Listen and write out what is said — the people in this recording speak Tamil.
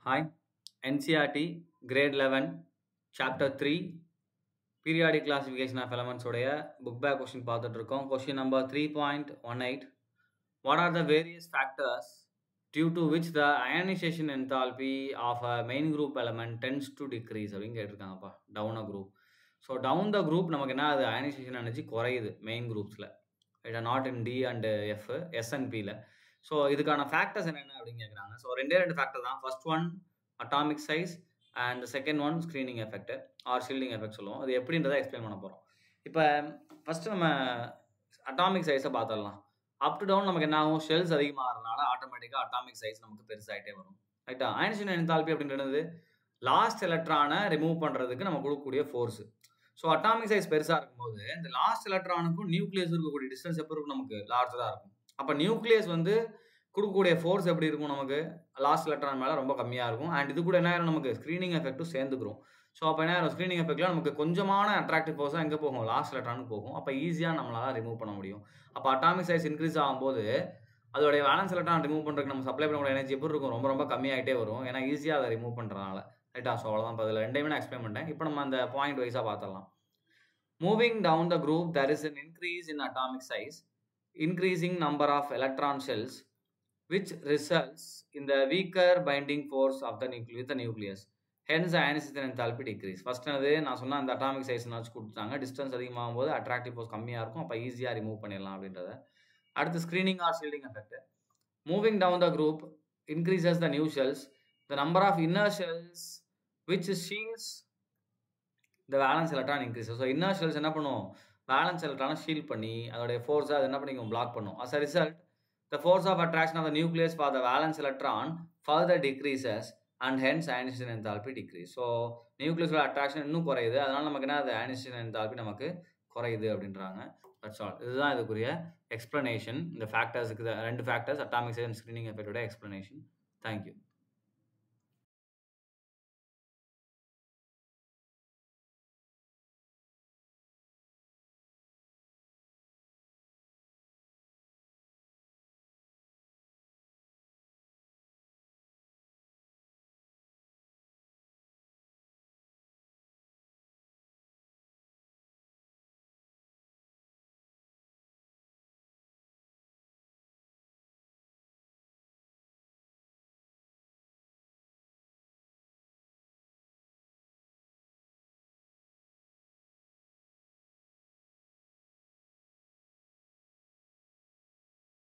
Hi, NCERT, grade 11, chapter 3, periodic classification of elements உடைய book back question பார்த்துட்டு இருக்கோம் question number 3.18 what are the various factors due to which the ionization enthalpy of a main group element tends to decrease அப்படின்னு கேட்டிருக்காங்கப்பா down a group so down the group நமக்கு என்ன அது அயனைசேஷன் எனர்ஜி குறையுது மெயின் குரூப்ஸில் ரைட்டா not in D and F எஸ்என்பியில் ஸோ இதுக்கான ஃபேக்டர்ஸ் என்னென்ன அப்படின்னு கேட்குறாங்க ஸோ ரெண்டே ரெண்டு ஃபேக்டர் தான் first one atomic size and second one screening effect or shielding effect சொல்லுவோம் அது எப்படின்றத எக்ஸ்பிளைன் பண்ண போகிறோம் இப்போ ஃபஸ்ட்டு நம்ம அட்டாமிக் சைஸை பார்த்துடலாம் அப் டு டவுன் நமக்கு என்ன ஆகும் ஷெல்ஸ் அதிகமாகிறதுனால ஆட்டோமேட்டிக்காக அட்டாமிக் சைஸ் நமக்கு பெருசாகிட்டே வரும் ரைட்டா அயனைசேஷன் என்தால்பி அப்படின்றது லாஸ்ட் எலக்ட்ரானை ரிமூவ் பண்ணுறதுக்கு நம்ம கொடுக்கக்கூடிய ஃபோர்ஸு ஸோ அட்டாமிக் சைஸ் பெருசாக இருக்கும்போது இந்த லாஸ்ட் எலக்ட்ரானுக்கும் நியூக்ளியஸ் இருக்கக்கூடிய டிஸ்டன்ஸ் எப்போ இருக்கும் நமக்கு லார்ஜராக இருக்கும் அப்போ நியூக்ளியஸ் வந்து கொடுக்கக்கூடிய ஃபோர்ஸ் எப்படி இருக்கும் நமக்கு லாஸ்ட் எலக்ட்ரான் மேலே ரொம்ப கம்மியாக இருக்கும் அண்ட் இது கூட என்ன ஆயிரும் நமக்கு ஸ்க்ரீனிங் எஃபெக்ட்டும் சேர்ந்துக்கிறோம் ஸோ அப்போ என்ன ஆயிரும் ஸ்க்ரீனிங் எஃபெக்ட்ல நமக்கு கொஞ்சமான அட்ராக்டிவ் ஃபோர்ஸாக எங்கே போகும் லாஸ்ட் எலக்ட்ரானுக்கு போகும் அப்போ ஈஸியாக நம்மளால ரிமூவ் பண்ண முடியும் அப்போ அட்டாமிக் சைஸ் இன்க்ரீஸ் ஆகும்போது அதோடைய வேலன்ஸ் எலக்ட்ரான் ரிமூவ் பண்ணுறதுக்கு நம்ம சப்ளை பண்ணக்கூடிய எனர்ஜி எப்படி இருக்கும் ரொம்ப ரொம்ப கம்மியாகிட்டே வரும் ஏன்னா ஈஸியாக அதை ரிமூவ் பண்ணுறதுனால ரைட்டா ஸோ அவ்வளோதான் இப்போ அதில் ரெண்டையுமே நான் எக்ஸ்பிளைன் பண்ணிட்டேன் இப்போ நம்ம அந்த பாயிண்ட் வைஸாக பார்த்துடலாம் moving down the group there is an increase in atomic size increasing number of electron shells which results in the weaker binding force of the nucleus with the nucleus hence ionization enthalpy decrease first அது நான் சொன்ன அந்த அட்டாமிக் சைஸ் வச்சு கொடுத்தாங்க டிஸ்டன்ஸ் அதிகமாகும் போது அட்ராக்டிவ் ஃபோர்ஸ் கம்மியாக இருக்கும் அப்போ ஈஸியாக ரிமூவ் பண்ணிடலாம் அப்படின்றத அடுத்து screening or shielding effect moving down the group increases the new shells the number of inner shells which shields இந்த valence electron increase so inner shells என்ன பண்ணும் வேலன்ஸ் எலக்ட்ரானை ஷீல் பண்ணி அதோடைய ஃபோர்ஸை அது என்ன பண்ணிக்கும் பிளாக் பண்ணும் as a result the force of attraction of the nucleus for the valence electron further decreases and hence ionization enthalpy decrease so நியூக்ளியஸோட அட்ராக்ஷன் இன்னும் குறையுது அதனால நமக்கு என்ன அது அயனைசேஷன் என்தால்பி நமக்கு குறையுது அப்படின்றாங்க தட்ஸ் ஆல் இதுதான் இதுக்குரிய எக்ஸ்பிளனேஷன் இந்த ஃபேக்டர்ஸுக்கு ரெண்டு factors atomic size and screening எஃபெக்டோட எக்ஸ்பிளனேஷன் தேங்க்யூ